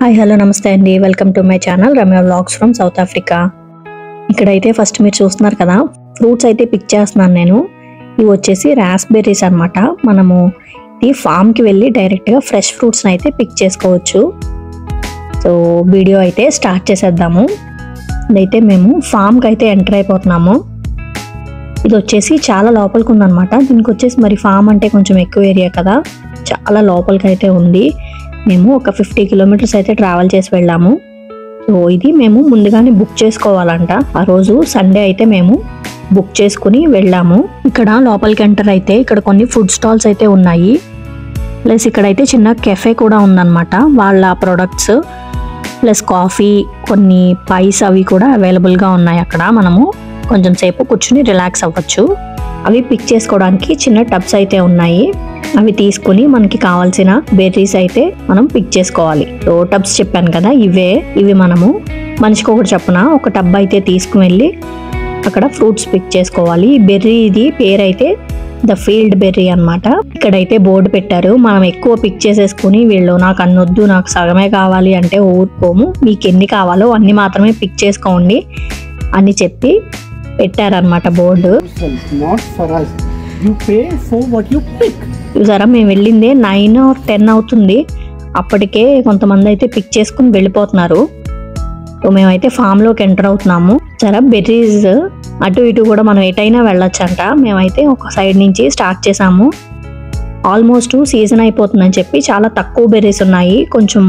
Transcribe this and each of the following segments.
Hi hello namaste అండి welcome to my channel Ramya vlogs from South Africa ఇక్కడైతే first మీరు చూస్తున్నారు కదా ఫ్రూట్స్ అయితే పిక్ చేస్తున్నాను నేను ఇవి వచ్చేసి రాస్బెర్రీస్ అన్నమాట మనము ఇది ఫామ్కి వెళ్ళి డైరెక్ట్గా ఫ్రెష్ ఫ్రూట్స్ని అయితే పిక్ చేసుకోవచ్చు సో వీడియో అయితే స్టార్ట్ చేసేద్దాము ఇదైతే మేము ఫామ్కి అయితే ఎంటర్ అయిపోతున్నాము ఇది వచ్చేసి చాలా లోపలికి ఉందన్నమాట దీనికి వచ్చేసి మరి ఫామ్ అంటే కొంచెం ఎక్కువ ఏరియా కదా చాలా లోపలికి అయితే ఉంది మేము ఒక ఫిఫ్టీ కిలోమీటర్స్ అయితే ట్రావెల్ చేసి వెళ్ళాము సో ఇది మేము ముందుగానే బుక్ చేసుకోవాలంట ఆ రోజు సండే అయితే మేము బుక్ చేసుకుని వెళ్ళాము ఇక్కడ లోపలికి ఎంటర్ అయితే ఇక్కడ కొన్ని ఫుడ్ స్టాల్స్ అయితే ఉన్నాయి ప్లస్ ఇక్కడైతే చిన్న కెఫే కూడా ఉందన్నమాట వాళ్ళ ప్రొడక్ట్స్ ప్లస్ కాఫీ కొన్ని పైస్ అవి కూడా అవైలబుల్గా ఉన్నాయి అక్కడ మనము కొంచెం సేపు కూర్చుని రిలాక్స్ అవ్వచ్చు అవి పిక్ చేసుకోవడానికి చిన్న టబ్స్ అయితే ఉన్నాయి అవి తీసుకుని మనకి కావాల్సిన బెర్రీస్ అయితే మనం పిక్ చేసుకోవాలి సో టబ్స్ చెప్పాను కదా ఇవే ఇవి మనము మనిషికి ఒకటి చప్పున ఒక టబ్ అయితే తీసుకుని వెళ్ళి అక్కడ ఫ్రూట్స్ పిక్ చేసుకోవాలి ఈ బెర్రీ ఇది పేరు అయితే ద ఫీల్డ్ బెర్రీ అన్నమాట ఇక్కడైతే బోర్డు పెట్టారు మనం ఎక్కువ పిక్ చేసేసుకుని వీళ్ళు నాకు అన్నొద్దు నాకు సగమే కావాలి అంటే ఊరుకోము మీకు ఎన్ని కావాలో అన్ని మాత్రమే పిక్ చేసుకోండి అని చెప్పి పెట్టారనమాట board yourself, not for us. You pay for what you pick. చూసారా మేము వెళ్ళిందే నైన్ ఆర్ టెన్ అవుతుంది అప్పటికే కొంతమంది అయితే పిక్ చేసుకుని వెళ్ళిపోతున్నారు సో మేమైతే ఫామ్లోకి ఎంటర్ అవుతున్నాము సరే బెర్రీస్ అటు ఇటు కూడా మనం ఎటైనా వెళ్ళొచ్చంట మేమైతే ఒక సైడ్ నుంచి స్టార్ట్ చేసాము ఆల్మోస్ట్ సీజన్ అయిపోతుందని చెప్పి చాలా తక్కువ బెర్రీస్ ఉన్నాయి కొంచెం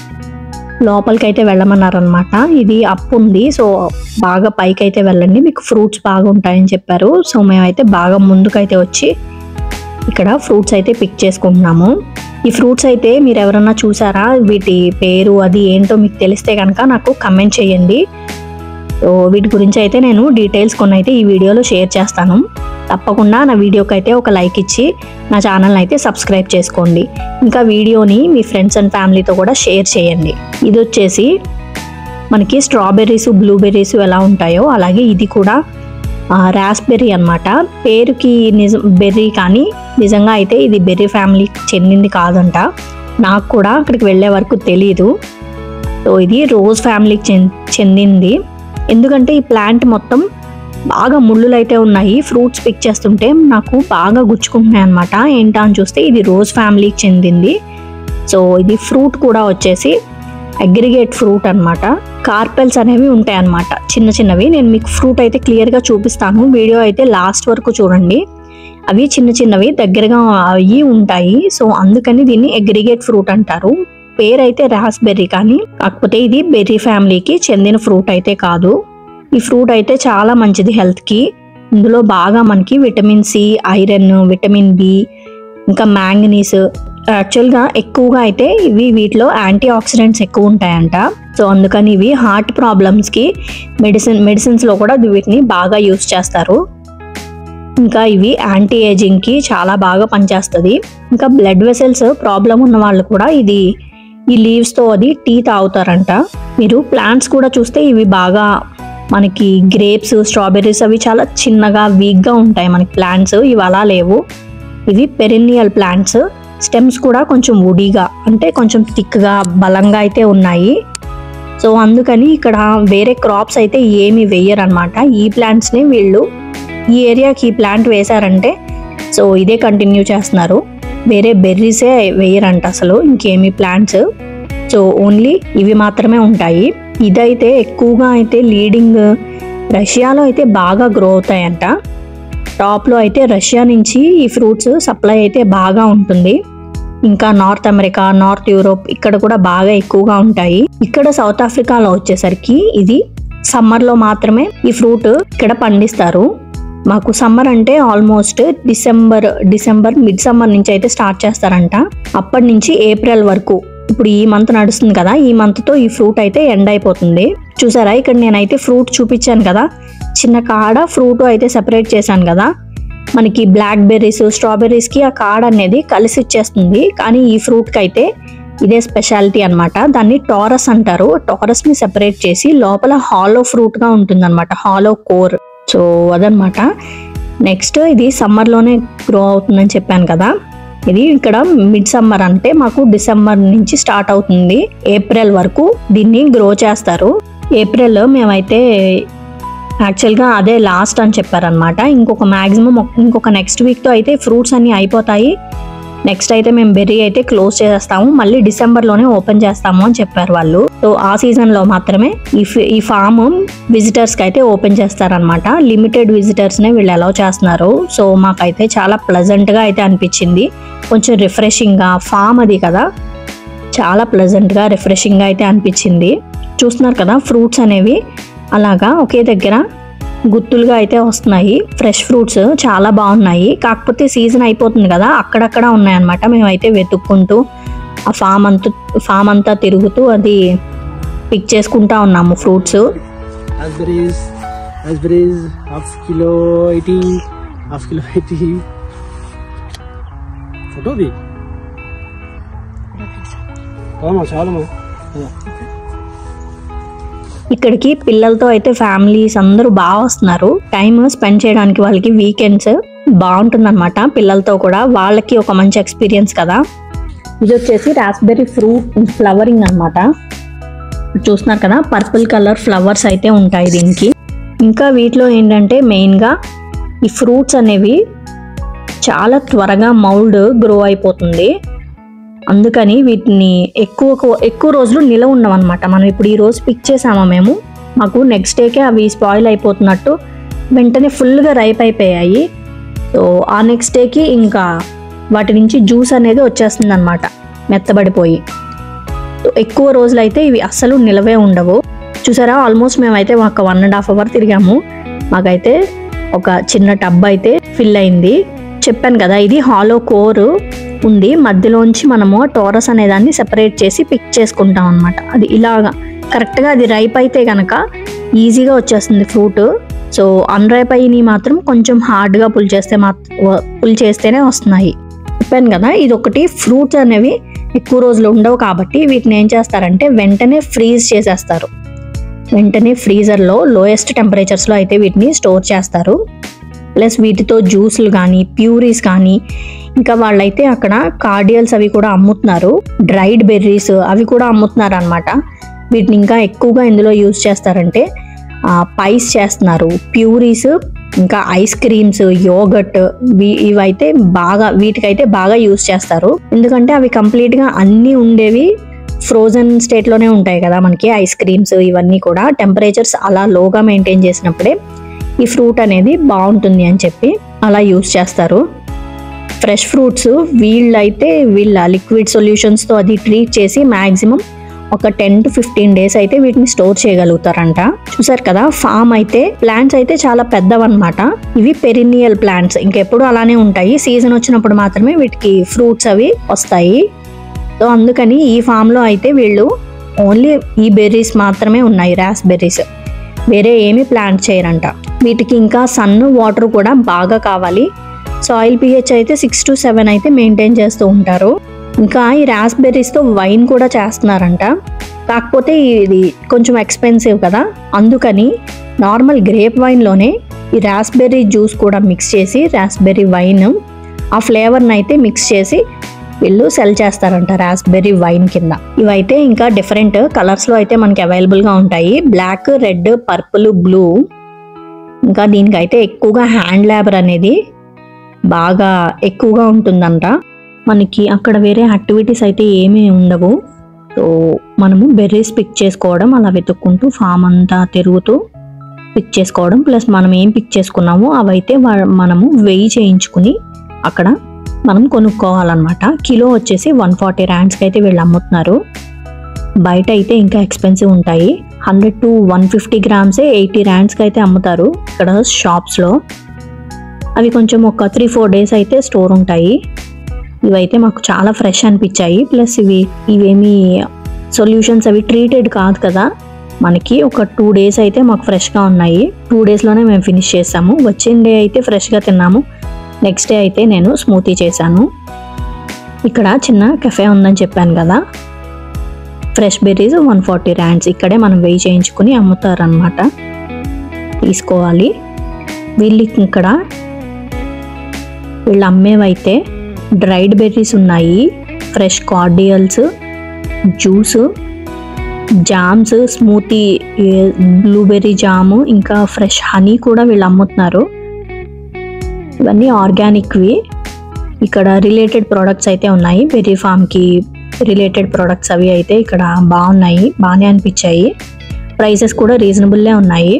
లోపలికి అయితే వెళ్ళమన్నారనమాట ఇది అప్ ఉంది సో బాగా పైకి అయితే వెళ్ళండి మీకు ఫ్రూట్స్ బాగా ఉంటాయని చెప్పారు సో మేమైతే బాగా ముందుకైతే వచ్చి ఇక్కడ ఫ్రూట్స్ అయితే పిక్ చేసుకుంటున్నాము ఈ ఫ్రూట్స్ అయితే మీరు ఎవరన్నా చూసారా వీటి పేరు అది ఏంటో మీకు తెలిస్తే కనుక నాకు కమెంట్ చేయండి సో వీటి గురించి అయితే నేను డీటెయిల్స్ కొన్ని అయితే ఈ వీడియోలో షేర్ చేస్తాను తప్పకుండా నా వీడియోకి అయితే ఒక లైక్ ఇచ్చి నా ఛానల్ని అయితే సబ్స్క్రైబ్ చేసుకోండి ఇంకా వీడియోని మీ ఫ్రెండ్స్ అండ్ ఫ్యామిలీతో కూడా షేర్ చేయండి ఇది వచ్చేసి మనకి స్ట్రాబెర్రీస్ బ్లూబెర్రీస్ ఎలా ఉంటాయో అలాగే ఇది కూడా రాస్బెర్రీ అన్నమాట పేరుకి నిజం బెర్రీ కానీ నిజంగా అయితే ఇది బెర్రీ ఫ్యామిలీకి చెందింది కాదంట నాకు కూడా అక్కడికి వెళ్ళే వరకు తెలియదు సో ఇది రోజ్ ఫ్యామిలీకి చెం- చెందింది ఎందుకంటే ఈ ప్లాంట్ మొత్తం బాగా ముళ్ళులు అయితే ఉన్నాయి ఫ్రూట్స్ పిక్ చేస్తుంటే నాకు బాగా గుచ్చుకుంటున్నాయి అనమాట ఏంటా అని చూస్తే ఇది రోజ్ ఫ్యామిలీకి చెందింది సో ఇది ఫ్రూట్ కూడా వచ్చేసి అగ్రిగేట్ ఫ్రూట్ అన్నమాట కార్పెల్స్ అనేవి ఉంటాయి అన్నమాట చిన్న చిన్నవి నేను మీకు ఫ్రూట్ అయితే క్లియర్గా చూపిస్తాను వీడియో అయితే లాస్ట్ వరకు చూడండి అవి చిన్న చిన్నవి దగ్గరగా అయ్యి ఉంటాయి సో అందుకని దీన్ని అగ్రిగేట్ ఫ్రూట్ అంటారు పేరు అయితే రాస్బెర్రీ కానీ కాకపోతే ఇది బెర్రీ ఫ్యామిలీకి చెందిన ఫ్రూట్ అయితే కాదు ఈ ఫ్రూట్ అయితే చాలా మంచిది హెల్త్కి ఇందులో బాగా మనకి vitamin C iron vitamin B ఇంకా మ్యాంగనీస్ యాక్చువల్గా ఎక్కువగా అయితే ఇవి వీటిలో యాంటీ ఆక్సిడెంట్స్ ఎక్కువ ఉంటాయంట సో అందుకని ఇవి హార్ట్ ప్రాబ్లమ్స్కి మెడిసిన్ మెడిసిన్స్లో కూడా వీటిని బాగా యూస్ చేస్తారు ఇంకా ఇవి యాంటీ ఏజింగ్కి చాలా బాగా పనిచేస్తుంది ఇంకా బ్లడ్ వెసల్స్ ప్రాబ్లం ఉన్న వాళ్ళు కూడా ఇది ఈ లీవ్స్తో అది టీ తాగుతారంట మీరు ప్లాంట్స్ కూడా చూస్తే ఇవి బాగా మనకి గ్రేప్స్ స్ట్రాబెర్రీస్ అవి చాలా చిన్నగా వీక్గా ఉంటాయి మనకి ప్లాంట్స్ ఇవి అలా లేవు ఇవి పెరినియల్ ప్లాంట్స్ స్టెమ్స్ కూడా కొంచెం వుడీగా అంటే కొంచెం థిక్గా బలంగా అయితే ఉన్నాయి సో అందుకని ఇక్కడ వేరే క్రాప్స్ అయితే ఏమి వేయరనమాట ఈ ప్లాంట్స్ని వీళ్ళు ఈ ఏరియాకి ఈ ప్లాంట్ వేశారంటే సో ఇదే కంటిన్యూ చేస్తున్నారు వేరే బెర్రీసే వేయరంట అసలు ఇంకేమి ప్లాంట్స్ సో ఓన్లీ ఇవి మాత్రమే ఉంటాయి ఇదైతే ఎక్కువగా అయితే లీడింగ్ రష్యాలో అయితే బాగా గ్రో అవుతాయంట టాప్లో అయితే రష్యా నుంచి ఈ ఫ్రూట్స్ సప్లై అయితే బాగా ఉంటుంది ఇంకా నార్త్ అమెరికా నార్త్ యూరోప్ ఇక్కడ కూడా బాగా ఎక్కువగా ఉంటాయి ఇక్కడ సౌత్ ఆఫ్రికాలో వచ్చేసరికి ఇది సమ్మర్లో మాత్రమే ఈ ఫ్రూట్ ఇక్కడ పండిస్తారు మాకు సమ్మర్ అంటే almost December December mid summer నుంచి అయితే స్టార్ట్ చేస్తారంట అప్పటి నుంచి ఏప్రిల్ వరకు ఇప్పుడు ఈ మంత్ నడుస్తుంది కదా ఈ మంత్తో ఈ ఫ్రూట్ అయితే ఎండ్ అయిపోతుంది చూసారా ఇక్కడ నేనైతే ఫ్రూట్ చూపించాను కదా చిన్న కాడ ఫ్రూట్ అయితే సెపరేట్ చేశాను కదా మనకి బ్లాక్ బెర్రీస్ స్ట్రాబెర్రీస్కి ఆ కాడ అనేది కలిసి ఇచ్చేస్తుంది కానీ ఈ ఫ్రూట్కి అయితే ఇదే స్పెషాలిటీ అన్నమాట దాన్ని టారస్ అంటారు టారస్ ని సెపరేట్ చేసి లోపల హాలో ఫ్రూట్ గా ఉంటుంది అనమాట హాలో కోర్ సో అదనమాట నెక్స్ట్ ఇది సమ్మర్లోనే గ్రో అవుతుందని చెప్పాను కదా ఇది ఇక్కడ మిడ్ సమ్మర్ అంటే మాకు డిసెంబర్ నుంచి స్టార్ట్ అవుతుంది ఏప్రిల్ వరకు దీన్ని గ్రో చేస్తారు ఏప్రిల్ మేమైతే యాక్చువల్గా అదే లాస్ట్ అని చెప్పారనమాట ఇంకొక మ్యాక్సిమం ఇంకొక నెక్స్ట్ వీక్తో అయితే ఫ్రూట్స్ అన్నీ అయిపోతాయి నెక్స్ట్ అయితే మేము బెర్రీ అయితే క్లోజ్ చేసేస్తాము మళ్ళీ డిసెంబర్లోనే ఓపెన్ చేస్తాము అని చెప్పారు వాళ్ళు సో ఆ సీజన్లో మాత్రమే ఈ ఫి- ఈ ఫామ్ విజిటర్స్కి అయితే ఓపెన్ చేస్తారనమాట లిమిటెడ్ విజిటర్స్నే వీళ్ళు అలౌ చేస్తున్నారు సో మాకైతే చాలా ప్లెజెంట్గా అయితే అనిపించింది కొంచెం రిఫ్రెషింగ్గా ఫామ్ అది కదా చాలా ప్లెజెంట్గా రిఫ్రెషింగ్గా అయితే అనిపించింది చూస్తున్నారు కదా ఫ్రూట్స్ అనేవి అలాగా ఒకే దగ్గర గుత్తులుగా అయితే వస్తున్నాయి ఫ్రెష్ ఫ్రూట్స్ చాలా బాగున్నాయి కాకపోతే సీజన్ అయిపోతుంది కదా అక్కడక్కడ ఉన్నాయన్నమాట మేమైతే వెతుక్కుంటూ ఆ ఫామ్ అంతా ఫామ్ అంతా తిరుగుతూ అది పిక్ చేసుకుంటా ఉన్నాము fruits Raspberries, raspberries, half kilo 80, half kilo 80. Photo भी చాలమ్మా చాలమ్మా ఇక్కడికి పిల్లలతో అయితే ఫ్యామిలీస్ అందరూ బాగా వస్తున్నారు టైం స్పెండ్ చేయడానికి వాళ్ళకి వీకెండ్స్ బాగుంటుంది పిల్లలతో కూడా వాళ్ళకి ఒక మంచి ఎక్స్పీరియన్స్ కదా ఇది వచ్చేసి రాస్బెర్రీ ఫ్రూట్ ఫ్లవరింగ్ అన్నమాట చూస్తున్నారు కదా పర్పుల్ కలర్ ఫ్లవర్స్ అయితే ఉంటాయి దీనికి ఇంకా వీటిలో ఏంటంటే మెయిన్గా ఈ ఫ్రూట్స్ అనేవి చాలా త్వరగా మౌల్డ్ గ్రో అయిపోతుంది అందుకని వీటిని ఎక్కువ ఎక్కువ రోజులు నిలవ ఉండవన్నమాట మనం ఇప్పుడు ఈ రోజు పిక్ చేసామా మేము మాకు నెక్స్ట్ డేకే అవి స్పాయిల్ అయిపోతున్నట్టు వెంటనే ఫుల్గా రైప్ అయిపోయాయి సో ఆ నెక్స్ట్ డేకి ఇంకా వాటి నుంచి జ్యూస్ అనేది వచ్చేస్తుంది అనమాట మెత్తబడిపోయి సో ఎక్కువ రోజులైతే ఇవి అస్సలు నిలవే ఉండవు చూసారా ఆల్మోస్ట్ మేమైతే ఒక వన్ అండ్ హాఫ్ అవర్ తిరిగాము మాకైతే ఒక చిన్న టబ్ అయితే ఫిల్ అయింది చెప్పాను కదా ఇది హాలో కోర్ ఉంది మధ్యలోంచి మనము టోరస్ అనే దాన్ని సెపరేట్ చేసి పిక్ చేసుకుంటాం అనమాట అది ఇలాగా కరెక్ట్గా అది రైప్ అయితే కనుక ఈజీగా వచ్చేస్తుంది ఫ్రూట్ సో అన్రైప్ అయినవి మాత్రం కొంచెం హార్డ్గా పుల్ చేస్తే మాత్రం పుల్ చేస్తేనే వస్తున్నాయి చెప్పాను కదా ఇది ఒకటి ఫ్రూట్స్ అనేవి ఎక్కువ రోజులు ఉండవు కాబట్టి వీటిని ఏం చేస్తారంటే వెంటనే ఫ్రీజ్ చేసేస్తారు వెంటనే ఫ్రీజర్లో లోయెస్ట్ టెంపరేచర్స్లో అయితే వీటిని స్టోర్ చేస్తారు ప్లస్ వీటితో జ్యూస్లు కానీ ప్యూరీస్ కానీ ఇంకా వాళ్ళైతే అక్కడ కార్డియల్స్ అవి కూడా అమ్ముతున్నారు డ్రైడ్ బెర్రీస్ అవి కూడా అమ్ముతున్నారు అనమాట వీటిని ఇంకా ఎక్కువగా ఇందులో యూజ్ చేస్తారంటే పైస్ చేస్తున్నారు ప్యూరీస్ ఇంకా ఐస్ క్రీమ్స్ యోగట్ ఇవైతే బాగా వీటికైతే బాగా యూజ్ చేస్తారు ఎందుకంటే అవి కంప్లీట్గా అన్నీ ఉండేవి ఫ్రోజన్ స్టేట్లోనే ఉంటాయి కదా మనకి ఐస్ క్రీమ్స్ ఇవన్నీ కూడా టెంపరేచర్స్ అలా లోగా మెయింటైన్ చేసినప్పుడే ఈ ఫ్రూట్ అనేది బాగుంటుంది అని చెప్పి అలా యూస్ చేస్తారు ఫ్రెష్ ఫ్రూట్స్ వీళ్ళైతే వీళ్ళ లిక్విడ్ సొల్యూషన్స్తో అది ట్రీట్ చేసి మ్యాక్సిమం ఒక టెన్ టు ఫిఫ్టీన్ డేస్ అయితే వీటిని స్టోర్ చేయగలుగుతారంట చూసారు కదా ఫామ్ అయితే ప్లాంట్స్ అయితే చాలా పెద్దవన్నమాట ఇవి పెరినియల్ ప్లాంట్స్ ఇంకెప్పుడు అలానే ఉంటాయి సీజన్ వచ్చినప్పుడు మాత్రమే వీటికి ఫ్రూట్స్ అవి వస్తాయి సో అందుకని ఈ ఫామ్లో అయితే వీళ్ళు ఓన్లీ ఈ బెర్రీస్ మాత్రమే ఉన్నాయి రాస్ బెర్రీస్ వేరే ఏమీ ప్లాంట్ చేయరంట వీటికి ఇంకా సన్ వాటర్ కూడా బాగా కావాలి సాయిల్ పిహెచ్ అయితే సిక్స్ టు సెవెన్ అయితే మెయింటైన్ చేస్తూ ఉంటారు ఇంకా ఈ రాస్బెర్రీస్తో వైన్ కూడా చేస్తున్నారంట కాకపోతే ఇది కొంచెం ఎక్స్పెన్సివ్ కదా అందుకని నార్మల్ గ్రేప్ వైన్లోనే ఈ రాస్బెర్రీ జ్యూస్ కూడా మిక్స్ చేసి రాస్బెర్రీ వైన్ ఆ ఫ్లేవర్ని అయితే మిక్స్ చేసి వీళ్ళు సెల్ చేస్తారంట రాస్బెర్రీ వైన్ కింద ఇవైతే ఇంకా డిఫరెంట్ కలర్స్లో అయితే మనకి అవైలబుల్గా ఉంటాయి బ్లాక్ రెడ్ పర్పుల్ బ్లూ ఇంకా దీనికైతే ఎక్కువగా హ్యాండ్ లేబర్ అనేది బాగా ఎక్కువగా ఉంటుందంట మనకి అక్కడ వేరే యాక్టివిటీస్ అయితే ఏమీ ఉండవు సో మనము బెర్రీస్ పిక్ చేసుకోవడం అలా వెతుక్కుంటూ ఫామ్ అంతా తిరుగుతూ పిక్ చేసుకోవడం ప్లస్ మనం ఏం పిక్ చేసుకున్నామో అవైతే వా- మనము వెయ్యి చేయించుకుని అక్కడ మనం కొనుక్కోవాలన్నమాట కిలో వచ్చేసి వన్ ఫార్టీ ర్యాండ్స్కి అయితే వీళ్ళు అమ్ముతున్నారు బయట అయితే ఇంకా ఎక్స్పెన్సివ్ ఉంటాయి హండ్రెడ్ టు వన్ ఫిఫ్టీ గ్రామ్సే ఎయిటీ ర్యాండ్స్కి అయితే అమ్ముతారు ఇక్కడ షాప్స్లో అవి కొంచెం ఒక త్రీ ఫోర్ డేస్ అయితే స్టోర్ ఉంటాయి ఇవైతే మాకు చాలా ఫ్రెష్ అనిపించాయి ప్లస్ ఇవి ఇవేమి సొల్యూషన్స్ అవి ట్రీటెడ్ కాదు కదా మనకి ఒక టూ డేస్ అయితే మాకు ఫ్రెష్గా ఉన్నాయి టూ డేస్లోనే మేము ఫినిష్ చేసాము వచ్చిన డే అయితే ఫ్రెష్గా తిన్నాము నెక్స్ట్ డే అయితే నేను స్మూతీ చేశాను ఇక్కడ చిన్న కెఫే ఉందని చెప్పాను కదా fresh berries one forty rands ఇక్కడే మనం వెయ్యి చేయించుకుని అమ్ముతారనమాట తీసుకోవాలి వీళ్ళకి ఇక్కడ వీళ్ళు అమ్మేవైతే డ్రైడ్ బెర్రీస్ ఉన్నాయి fresh cordials juice jams smoothie blueberry jam ఇంకా ఫ్రెష్ హనీ కూడా వీళ్ళు అమ్ముతున్నారు ఇవన్నీ ఆర్గానిక్వి ఇక్కడ రిలేటెడ్ ప్రోడక్ట్స్ అయితే ఉన్నాయి బెర్రీ ఫామ్కి రిలేటెడ్ ప్రోడక్ట్స్ అవి అయితే ఇక్కడ బాగున్నాయి బాగానే అనిపించాయి ప్రైసెస్ కూడా రీజనబుల్లే ఉన్నాయి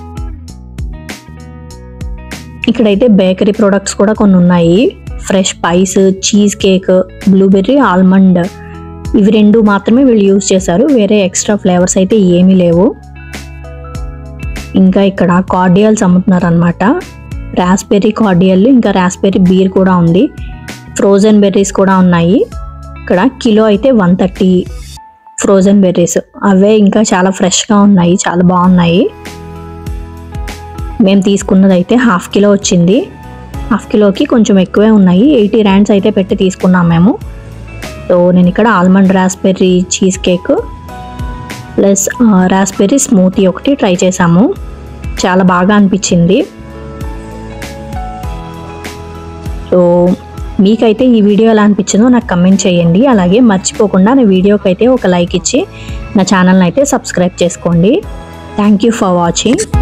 ఇక్కడైతే బేకరీ ప్రోడక్ట్స్ కూడా కొన్ని ఉన్నాయి fresh pies cheese cake blueberry almond ఇవి రెండు మాత్రమే వీళ్ళు యూజ్ చేశారు వేరే ఎక్స్ట్రా ఫ్లేవర్స్ అయితే ఏమీ లేవు ఇంకా ఇక్కడ కార్డియల్స్ అమ్ముతున్నారు అనమాట రాస్బెర్రీ కార్డియల్ ఇంకా రాస్బెర్రీ బీర్ కూడా ఉంది ఫ్రోజన్ బెర్రీస్ కూడా ఉన్నాయి ఇక్కడ కిలో అయితే వన్ థర్టీ ఫ్రోజన్ బెర్రీస్ అవే ఇంకా చాలా ఫ్రెష్గా ఉన్నాయి చాలా బాగున్నాయి మేము తీసుకున్నది అయితే హాఫ్ కిలో వచ్చింది హాఫ్ కిలోకి కొంచెం ఎక్కువే ఉన్నాయి ఎయిటీ ర్యాండ్స్ అయితే పెట్టి తీసుకున్నాం మేము సో నేను ఇక్కడ almond raspberry cheese cake plus raspberry smoothie ఒకటి ట్రై చేసాము చాలా బాగా అనిపించింది సో మీకైతే ఈ వీడియో ఎలా అనిపించిందో నాకు కమెంట్ చేయండి అలాగే మర్చిపోకుండా నా వీడియోకి అయితే ఒక లైక్ ఇచ్చి నా ఛానల్ని అయితే సబ్స్క్రైబ్ చేసుకోండి థ్యాంక్ యూ ఫర్ వాచింగ్